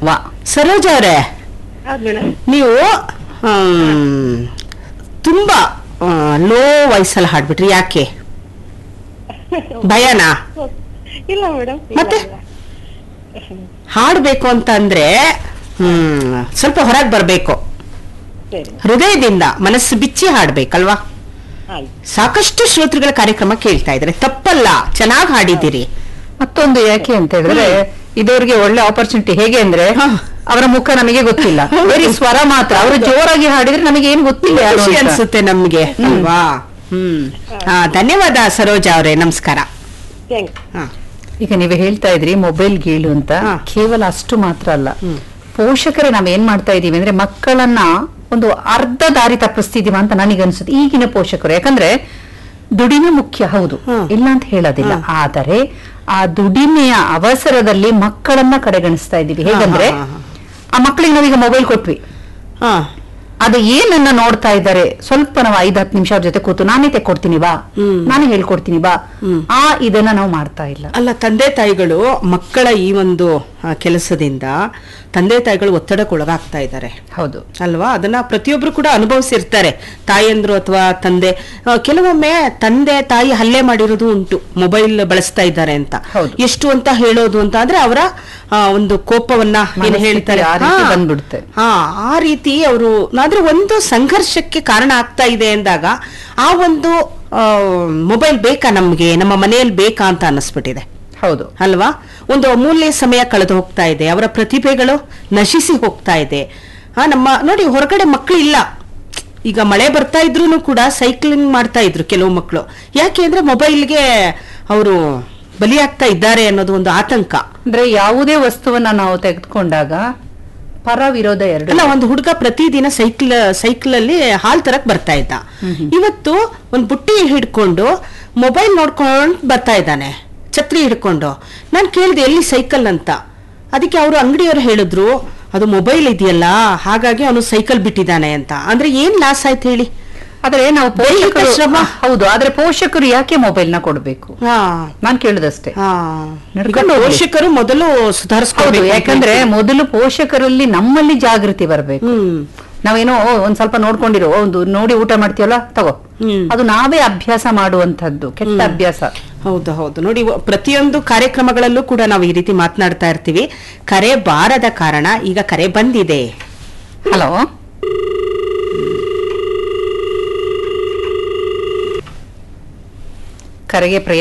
ವಾ ಸರೋಜ ಅವರೇ ಹೌದು ಮೇಡಮ್ ನೀವು ಆಮ್, ತುಂಬಾ ಲೋ ವಯಸ್ಸಲ್ಲಿ ಹಾಡ್ಬಿಟ್ರಿ ಯಾಕೆ ಭಯನಾ ಇಲ್ಲ ಮೇಡಮ್ ಮತ್ತೆ? ಹಾಡ್ಬೇಕು ಅಂತ ಅಂದ್ರೆ ಹ್ಮ್ ಸ್ವಲ್ಪ ಹೊರಗೆ ಬರ್ಬೇಕು ಸರಿ ಹೃದಯದಿಂದ ಮನಸ್ಸು ಬಿಚ್ಚಿ ಹಾಡ್ಬೇಕಲ್ವಾ ಆಯ್ತು ಸಾಕಷ್ಟು ಶ್ರೋತೃಗಳ ಕಾರ್ಯಕ್ರಮ ಕೇಳ್ತಾ ಇದ್ರೆ ತಪ್ಪಲ್ಲ ಚೆನ್ನಾಗಿ ಹಾಡಿದ್ದೀರಿ ಮತ್ತೊಂದು ಯಾಕೆ ಅಂತ ಹೇಳಿದ್ರೆ ಇದವರಿಗೆ ಒಳ್ಳೆ ಆಪರ್ಚುನಿಟಿ ಹೇಗೆ ಅಂದ್ರೆ ಹಾ. ಅವರ ಮುಖ ನಮಗೆ ಗೊತ್ತಿಲ್ಲ ಬರೀ ಸ್ವರ ಮಾತ್ರ ಅವರು ಜೋರಾಗಿ ಹಾಡಿದ್ರೆ ನಮಗೆ ಏನು ಗೊತ್ತಿಲ್ಲ ಯಾರು ಖುಷಿ ಅಂತ. ಅನ್ಸುತ್ತೆ ನಮ್ಗೆ ಅಲ್ವಾ ಹ್ಮ್ ಆ, ಧನ್ಯವಾದ ಸರೋಜ ಅವರೇ ನಮಸ್ಕಾರ ಥ್ಯಾಂಕ್ ಹಾ ಈಗ ನೀವು ಹೇಳ್ತಾ ಇದ್ರಿ ಮೊಬೈಲ್ ಗೀಳು ಅಂತ ಹಾ. ಕೇವಲ ಅಷ್ಟು ಮಾತ್ರ ಅಲ್ಲ ಪೋಷಕರೇ ನಾವ್ ಏನ್ ಮಾಡ್ತಾ ಇದೀವಿ ಅಂದ್ರೆ ಮಕ್ಕಳನ್ನ ಒಂದು ಅರ್ಧ ದಾರಿ ತಪ್ಪಿಸ್ತಿದೀವ ಅಂತ ನನಗನ್ಸುತ್ತೆ ಈಗಿನ ಪೋಷಕರು ಯಾಕಂದ್ರೆ ದುಡಿಮೆ ಮುಖ್ಯ ಹೌದು ಹ್ಮ್. ಇಲ್ಲ ಅಂತ ಹೇಳೋದಿಲ್ಲ ಆದರೆ ಆ ದುಡಿಮೆಯ ಅವಸರದಲ್ಲಿ ಮಕ್ಕಳನ್ನ ಕಡೆಗಣಿಸ್ತಾ ಇದೀವಿ ಹೇಗಂದ್ರೆ ಹಾ, ಹಾ, ಆ ಮಕ್ಕಳಿಗೆ ನಾವೀಗ ಮೊಬೈಲ್ ಕೊಟ್ವಿ ಹಾ ಅದು ಏನನ್ನ ನೋಡ್ತಾ ಇದ್ದಾರೆ ಸ್ವಲ್ಪ ನಾವು ಐದ್ ಹತ್ತು ನಿಮಿಷ ಅವ್ರ ಜೊತೆ ಕೂತು ನಾನೇ ತೆಕ್ಕೊಡ್ತೀನಿ ಬಾ ಹ್ಮ್. ನಾನೇ ಹೇಳ್ಕೊಡ್ತೀನಿ ಬಾ ಹ್ಮ್. ಆ ಇದನ್ನ ನಾವು ಮಾಡ್ತಾ ಇಲ್ಲ ಅಲ್ಲ ತಂದೆ ತಾಯಿಗಳು ಮಕ್ಕಳ ಈ ಒಂದು ಆ, ಕೆಲಸದಿಂದ ತಂದೆ ತಾಯಿಗಳು ಒತ್ತಡಕ್ಕೊಳಗಾಗ್ತಾ ಇದ್ದಾರೆ ಹೌದು ಅಲ್ವಾ ಅದನ್ನ ಪ್ರತಿಯೊಬ್ರು ಕೂಡ ಅನುಭವಿಸಿರ್ತಾರೆ ತಾಯಂದ್ರು ಅಥವಾ ತಂದೆ ಆ, ಕೆಲವೊಮ್ಮೆ ತಂದೆ ತಾಯಿ ಹಲ್ಲೆ ಮಾಡಿರೋದು ಉಂಟು ಮೊಬೈಲ್ ಬಳಸ್ತಾ ಇದ್ದಾರೆ ಅಂತ ಹೌದು. ಎಷ್ಟು ಅಂತ ಹೇಳೋದು ಅಂತ ಆದ್ರೆ ಅವರ ಆ, ಒಂದು ಕೋಪವನ್ನ ಏನ್ ಮನಸ್ಥಿತಿ ಹೇಳ್ತಾರೆ ಆ ರೀತಿ ಹಾ. ಬಂದ್ಬಿಡುತ್ತೆ. ಹಾ ಆ ರೀತಿ ಅವರು ಆದ್ರೆ ಒಂದು ಸಂಘರ್ಷಕ್ಕೆ ಕಾರಣ ಆಗ್ತಾ ಇದೆ ಅಂದಾಗ ಆ ಒಂದು ಮೊಬೈಲ್ ಬೇಕಾ ನಮ್ಗೆ ನಮ್ಮ ಮನೆಯಲ್ಲಿ ಬೇಕಾ ಅಂತ ಅನ್ನಿಸ್ಬಿಟ್ಟಿದೆ ಹೌದು ಅಲ್ವಾ ಒಂದು ಅಮೂಲ್ಯ ಸಮಯ ಕಳೆದು ಹೋಗ್ತಾ ಇದೆ ಅವರ ಪ್ರತಿಭೆಗಳು ನಶಿಸಿ ಹೋಗ್ತಾ ಇದೆ ಆ ನಮ್ಮ ನೋಡಿ ಹೊರಗಡೆ ಮಕ್ಕಳು ಇಲ್ಲ ಈಗ ಮಳೆ ಬರ್ತಾ ಇದ್ರು ಕೂಡ ಸೈಕ್ಲಿಂಗ್ ಮಾಡ್ತಾ ಇದ್ರು ಕೆಲವು ಮಕ್ಕಳು ಯಾಕೆ ಅಂದ್ರೆ ಮೊಬೈಲ್ಗೆ ಅವರು ಬಲಿಯಾಗ್ತಾ ಇದ್ದಾರೆ ಅನ್ನೋದು ಒಂದು ಆತಂಕ ಅಂದ್ರೆ ಯಾವುದೇ ವಸ್ತುವನ್ನ ನಾವು ತೆಗೆದುಕೊಂಡಾಗ ಪರ ವಿರೋಧ ಎರಡು ಅಲ್ಲ ಒಂದು ಹುಡುಗ ಪ್ರತಿದಿನ ಸೈಕಲ್ ಸೈಕಲ್ ಅಲ್ಲಿ ಹಾಲ್ ತರಕ್ ಬರ್ತಾ ಇದ್ದ ಇವತ್ತು ಒಂದು ಬುಟ್ಟಿ ಹಿಡ್ಕೊಂಡು ಮೊಬೈಲ್ ನೋಡ್ಕೊಂಡು ಬರ್ತಾ ಇದ್ದಾನೆ ಛತ್ರಿ ಹಿಡ್ಕೊಂಡು ನಾನು ಕೇಳಿದೆ ಎಲ್ಲಿ ಸೈಕಲ್ ಅಂತ ಅದಕ್ಕೆ ಅವರು ಅಂಗಡಿಯವರು ಹೇಳಿದ್ರು ಅದು ಮೊಬೈಲ್ ಇದೆಯಲ್ಲ ಹಾಗಾಗಿ ಅವನು ಸೈಕಲ್ ಬಿಟ್ಟಿದ್ದಾನೆ ಅಂತ ಅಂದ್ರೆ ಏನ್ ಲಾಸ್ ಆಯ್ತು ಹೇಳಿ ಆದ್ರೆ ನಾವು ದೈಹಿಕ ಪೋಷಕರು ಶ್ರಮ. ಹೌದು ಆದ್ರೆ ಪೋಷಕರು ಯಾಕೆ ಮೊಬೈಲ್ ನ ಕೊಡ್ಬೇಕು ಹಾ ನಾನ್ ಕೇಳುದಷ್ಟೇ ಹಾ ಈಗ ನಡ್ಕೊಂಡು ಹೋಗ್ಲಿ. ಪೋಷಕರು ಮೊದಲು ಹೌದು ಸುಧಾರಿಸ್ಕೋಬೇಕು ಯಾಕಂದ್ರೆ ಮೊದಲು ಪೋಷಕರಲ್ಲಿ ನಮ್ಮಲ್ಲಿ ಜಾಗೃತಿ ಬರ್ಬೇಕು ಹ್ಮ್ ನಾವೇನೋ ಒಂದ್ ಸ್ವಲ್ಪ ನೋಡ್ಕೊಂಡಿರೋ ಒಂದು ನೋಡಿ ಊಟ ಮಾಡ್ತೀವಲ್ಲ ತಗೋ ಹ್ಮ್. ಅದು ನಾವೇ ಅಭ್ಯಾಸ ಮಾಡುವಂತದ್ದು ಕೆಟ್ಟ ಅಭ್ಯಾಸ ಹೌದು ಹೌದು ನೋಡಿ ವ- ಪ್ರತಿಯೊಂದು ಕಾರ್ಯಕ್ರಮಗಳಲ್ಲೂ ಕೂಡ ನಾವು ಈ ರೀತಿ ಮಾತನಾಡ್ತಾ ಇರ್ತೀವಿ ಕರೆ ಬಾರದ ಕಾರಣ ಈಗ ಕರೆ ಬಂದಿದೆ ಹಲೋ ಕರೆಗೆ ಪ್ರಯತ್ನ